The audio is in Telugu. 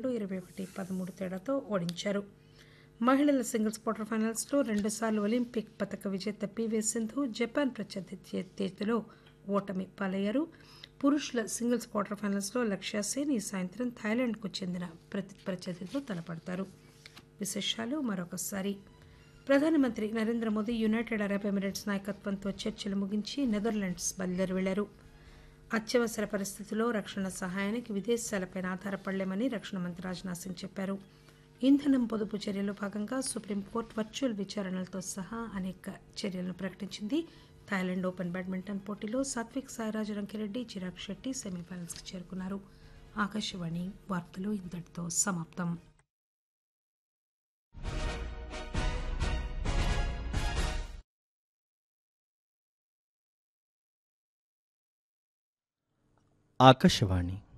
ఇరవై ఒకటి పదమూడు తేడాతో ఓడించారు మహిళల సింగిల్స్ క్వార్టర్ ఫైనల్స్లో రెండుసార్లు ఒలింపిక్ పథక విజేత పివి సింధు జపాన్ ప్రత్యర్థి చేతిలో ఓటమి పాలయ్యారు పురుషుల సింగిల్స్ క్వార్టర్ ఫైనల్స్లో లక్ష్య సేన్ ఈ సాయంత్రం థాయిలాండ్కు చెందిన ప్రతి ప్రత్యర్థితో తలపడతారు విశేషాలు మరొకసారి ప్రధానమంత్రి Narendra Modi United Arab Emirates నాయకత్వంతో చర్చలు ముగించి నెదర్లాండ్స్ బయలుదేరి వెళ్లారు అత్యవసర పరిస్థితుల్లో రక్షణ సహాయానికి విదేశాలపై ఆధారపడలేమని రక్షణ మంత్రి రాజ్నాథ్ సింగ్ చెప్పారు ఇంధనం పొదుపు చర్యలో భాగంగా సుప్రీంకోర్టు వర్చువల్ విచారణలతో సహా అనేక చర్యలను ప్రకటించింది థాయిలాండ్ ఓపెన్ బ్యాడ్మింటన్ పోటీలో సాత్విక్ సాయిరాజ్ రంకిరెడ్డి చిరాగ్ శెట్టి సెమీఫైనల్స్కి చేరుకున్నారు ఆకాశవాణి వార్తలు ఇంతటితో సమాప్తం ఆకాశవాణి